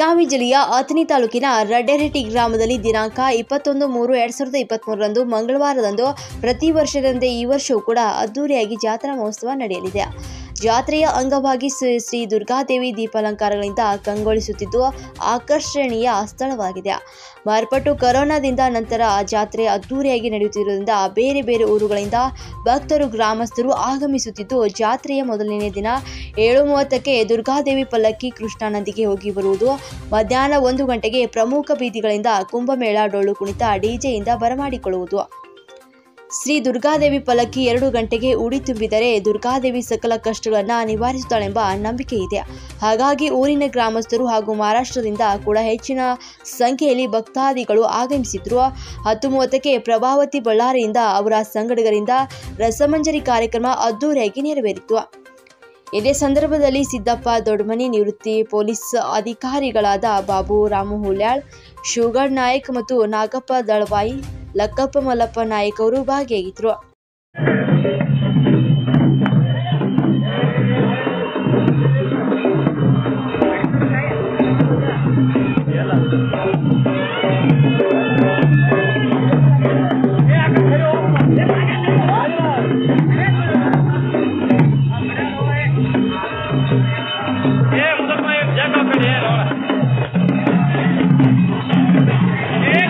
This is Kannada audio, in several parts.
ಬೆಳಗಾವಿ ಜಿಲ್ಲೆಯ ಅಥಣಿ ತಾಲೂಕಿನ ರಡ್ಡೆರೆಟ್ಟಿ ಗ್ರಾಮದಲ್ಲಿ ದಿನಾಂಕ ಇಪ್ಪತ್ತೊಂದು ಮೂರು ಎರಡು ಸಾವಿರದ ಇಪ್ಪತ್ತ್ಮೂರರಂದು ಮಂಗಳವಾರದಂದು ಪ್ರತಿ ವರ್ಷದಂತೆ ಈ ವರ್ಷವೂ ಕೂಡ ಅದ್ದೂರಿಯಾಗಿ ಜಾತ್ರಾ ಮಹೋತ್ಸವ ನಡೆಯಲಿದೆ ಜಾತ್ರೆಯ ಅಂಗವಾಗಿ ಶ್ರೀ ಶ್ರೀ ದುರ್ಗಾದೇವಿ ದೀಪಾಲಂಕಾರಗಳಿಂದ ಕಂಗೊಳಿಸುತ್ತಿದ್ದು ಆಕರ್ಷಣೀಯ ಸ್ಥಳವಾಗಿದೆ ಮಾರ್ಪಟ್ಟು ಕರೋನಾದಿಂದ ನಂತರ ಜಾತ್ರೆ ಅದ್ದೂರಿಯಾಗಿ ನಡೆಯುತ್ತಿರುವುದರಿಂದ ಬೇರೆ ಬೇರೆ ಊರುಗಳಿಂದ ಭಕ್ತರು ಗ್ರಾಮಸ್ಥರು ಆಗಮಿಸುತ್ತಿದ್ದು ಜಾತ್ರೆಯ ಮೊದಲನೇ ದಿನ ಏಳು ಮೂವತ್ತಕ್ಕೆ ದುರ್ಗಾದೇವಿ ಪಲ್ಲಕ್ಕಿ ಕೃಷ್ಣಾನದಿಗೆ ಹೋಗಿ ಬರುವುದು ಮಧ್ಯಾಹ್ನ ಒಂದು ಗಂಟೆಗೆ ಪ್ರಮುಖ ಬೀದಿಗಳಿಂದ ಕುಂಭಮೇಳ ಡೊಳ್ಳು ಕುಣಿತ ಡಿಜೆಯಿಂದ ಬರಮಾಡಿಕೊಳ್ಳುವುದು ಶ್ರೀ ದುರ್ಗಾದೇವಿ ಪಲ್ಲಕ್ಕಿ ಎರಡು ಗಂಟೆಗೆ ಉಡಿ ತುಂಬಿದರೆ ದುರ್ಗಾದೇವಿ ಸಕಲ ಕಷ್ಟಗಳನ್ನು ನಿವಾರಿಸುತ್ತಾಳೆಂಬ ನಂಬಿಕೆ ಇದೆ ಹಾಗಾಗಿ ಊರಿನ ಗ್ರಾಮಸ್ಥರು ಹಾಗೂ ಮಹಾರಾಷ್ಟ್ರದಿಂದ ಕೂಡ ಹೆಚ್ಚಿನ ಸಂಖ್ಯೆಯಲ್ಲಿ ಭಕ್ತಾದಿಗಳು ಆಗಮಿಸಿದ್ರು ಹತ್ತು ಮೂವತ್ತಕ್ಕೆ ಪ್ರಭಾವತಿ ಬಳ್ಳಾರಿಯಿಂದ ಅವರ ಸಂಗಡಿಗರಿಂದ ರಸಮಂಜರಿ ಕಾರ್ಯಕ್ರಮ ಅದ್ದೂರಿಯಾಗಿ ನೆರವೇರಿತು ಇದೇ ಸಂದರ್ಭದಲ್ಲಿ ಸಿದ್ದಪ್ಪ ದೊಡ್ಮನಿ ನಿವೃತ್ತಿ ಪೊಲೀಸ್ ಅಧಿಕಾರಿಗಳಾದ ಬಾಬು ರಾಮು ಹುಲ್ಯಾಳ್ ಶಿವಗಢ್ ನಾಯಕ್ ಮತ್ತು ನಾಗಪ್ಪ ದಳವಾಯಿ ಲಕ್ಕಪ್ಪ ಮಲ್ಲಪ್ಪ ನಾಯಕ್ ಅವರು ಭಾಗಿಯಾಗಿದ್ದರು ए मुझे मैं जगह पे ले रहा हूं ए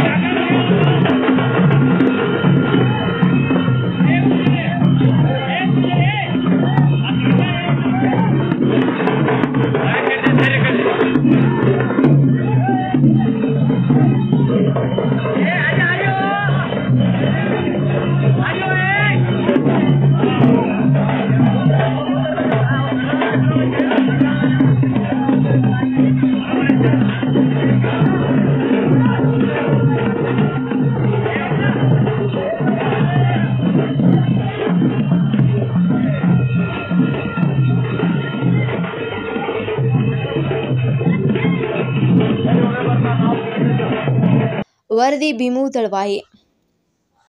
ವರದಿ ಭೀಮು ದಳವಾಯಿ